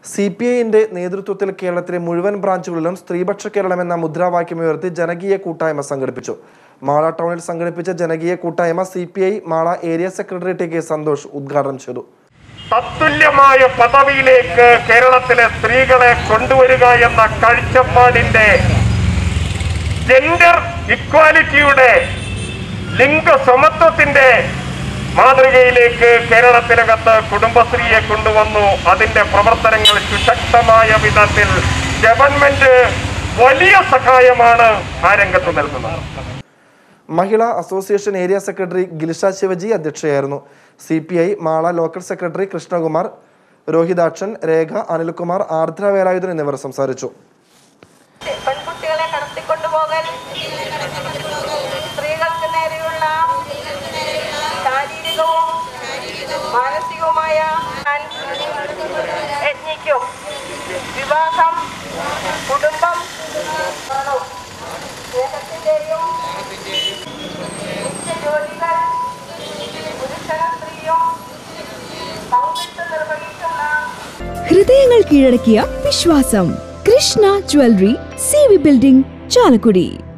C P ഐന്റെ നേതൃത്വത്തിൽ കേരളത്തിലെ മുഴുവൻ ബ്രാഞ്ചുകളിലും സ്ത്രീപക്ഷ കേരളം എന്ന മുദ്രാവാക്യം ഉയർത്തി ജനകീയ കൂട്ടായ്മ സംഘടിപ്പിച്ചു മാള ടൗണിൽ സംഘടിപ്പിച്ച ജനകീയ കൂട്ടായ്മ C P I Mala area secretary T K Santhosh ഉദ്ഘാടനം ചെയ്തു തത്തുല്യമായ പദവിയിലേക്ക് കേരളത്തിലെ സ്ത്രീകളെ കൊണ്ടുവരിക എന്ന കാഴ്ചപ്പാടിന്റെ ജെൻഡർ ഇക്വാലിറ്റിയുടെ ലിംഗ സമത്വത്തിന്റെ മാതൃകയിലേക്ക് കേരളത്തിനകത്ത് കുടുംബശ്രീയെ കൊണ്ടുവന്നു അതിന്റെ പ്രവർത്തനങ്ങൾ സുശക്തമായ വിധത്തിൽ ഗവൺമെന്റ് വലിയ സഹായമാണ് ആ രംഗത്ത് നൽകുന്നത് Mahila association area secretary Gilsha Shivaji അധ്യക്ഷയായിരുന്നു C P I Mala local secretary Krishnakumar Rohithakshan Rekha Anilkumar Ardra Velayudhan എന്നിവർ സംസാരിച്ചു പെൺകുട്ടികളെ കടത്തിക്കൊണ്ടുപോകൽ സ്ത്രീകൾക്ക് നേരെയുള്ള ശാരീരികവും മാനസികവുമായ യജ്ഞിക്കും വിവാഹം കുടുംബം സ്നേഹത്തിന്റെയും നിത്യജോലികൾ പുരുഷനും സ്ത്രീയും പങ്കിട്ട് നിർവഹിക്കുന്ന ഹൃദയങ്ങൾ കീഴടക്കിയ വിശ്വാസം Krishna jewellery C V building Chalakudy